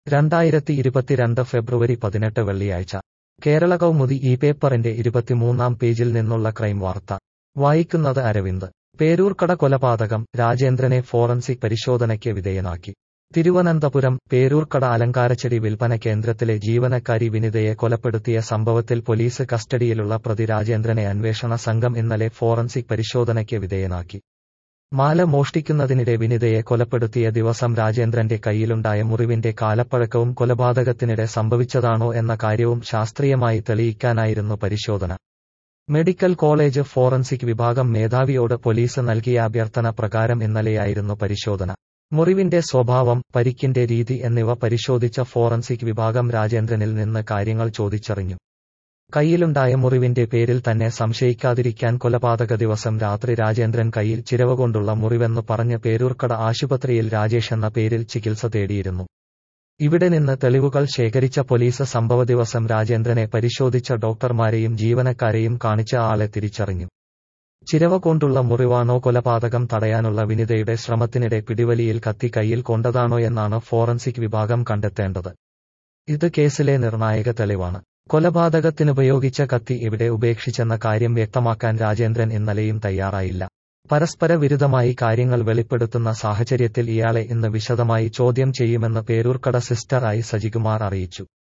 രണ്ടായിരത്തി ഇരുപത്തിരണ്ട് ഫെബ്രുവരി പതിനെട്ട് വെള്ളിയാഴ്ച കേരള കൗമുദി ഈ പേപ്പറിന്റെ ഇരുപത്തിമൂന്നാം പേജിൽ നിന്നുള്ള ക്രൈം വാർത്ത വായിക്കുന്നത് അരവിന്ദ് പേരൂർക്കട കൊലപാതകം രാജേന്ദ്രനെ ഫോറൻസിക് പരിശോധനയ്ക്ക് വിധേയനാക്കി തിരുവനന്തപുരം പേരൂർക്കട അലങ്കാരച്ചെടി വിൽപ്പന കേന്ദ്രത്തിലെ ജീവനക്കാരി വിനിതയെ കൊലപ്പെടുത്തിയ സംഭവത്തിൽ പോലീസ് കസ്റ്റഡിയിലുള്ള പ്രതി രാജേന്ദ്രനെ അന്വേഷണ സംഘം ഇന്നലെ ഫോറൻസിക് പരിശോധനയ്ക്ക് വിധേയനാക്കി മാല മോഷ്ടിക്കുന്നതിനിടെ വിനിതയെ കൊലപ്പെടുത്തിയ ദിവസം രാജേന്ദ്രന്റെ കയ്യിലുണ്ടായ മുറിവിന്റെ കാലപ്പഴക്കവും കൊലപാതകത്തിനിടെ സംഭവിച്ചതാണോ എന്ന കാര്യവും ശാസ്ത്രീയമായി തെളിയിക്കാനായിരുന്നു പരിശോധന മെഡിക്കൽ കോളേജ് ഫോറൻസിക് വിഭാഗം മേധാവിയോട് പോലീസ് നൽകിയ അഭ്യർത്ഥന പ്രകാരം ഇന്നലെയായിരുന്നു പരിശോധന മുറിവിന്റെ സ്വഭാവം പരിക്കിന്റെ രീതി എന്നിവ പരിശോധിച്ച ഫോറൻസിക് വിഭാഗം രാജേന്ദ്രനിൽ നിന്ന് കാര്യങ്ങൾ ചോദിച്ചറിഞ്ഞു കയ്യിലുണ്ടായ മുറിവിന്റെ പേരിൽ തന്നെ സംശയിക്കാതിരിക്കാൻ കൊലപാതക ദിവസം രാത്രി രാജേന്ദ്രൻ കയ്യിൽ ചിരവ കൊണ്ടുള്ള മുറിവെന്ന് പറഞ്ഞ് പേരൂർക്കട ആശുപത്രിയിൽ രാജേഷ് എന്ന പേരിൽ ചികിത്സ തേടിയിരുന്നു ഇവിടെ നിന്ന് തെളിവുകൾ ശേഖരിച്ച പോലീസ് സംഭവ ദിവസം രാജേന്ദ്രനെ പരിശോധിച്ച ഡോക്ടർമാരെയും ജീവനക്കാരെയും കാണിച്ച ആളെ തിരിച്ചറിഞ്ഞു ചിരവ കൊണ്ടുള്ള മുറിവാണോ കൊലപാതകം തടയാനുള്ള വിനിതയുടെ ശ്രമത്തിനിടെ പിടിവലിയിൽ കത്തി കയ്യിൽ കൊണ്ടതാണോ എന്നാണ് ഫോറൻസിക് വിഭാഗം കണ്ടെത്തേണ്ടത് ഇത് കേസിലെ നിർണായക തെളിവാണ് കൊലപാതകത്തിനുപയോഗിച്ച കത്തി എവിടെ ഉപേക്ഷിച്ചെന്ന കാര്യം വ്യക്തമാക്കാൻ രാജേന്ദ്രൻ ഇന്നലെയും തയ്യാറായില്ല പരസ്പര വിരുദ്ധമായി കാര്യങ്ങൾ വെളിപ്പെടുത്തുന്ന സാഹചര്യത്തിൽ ഇയാളെ ഇന്ന് വിശദമായി ചോദ്യം ചെയ്യുമെന്ന് പേരൂർക്കട സിസ്റ്റർ ഐ സജികുമാർ അറിയിച്ചു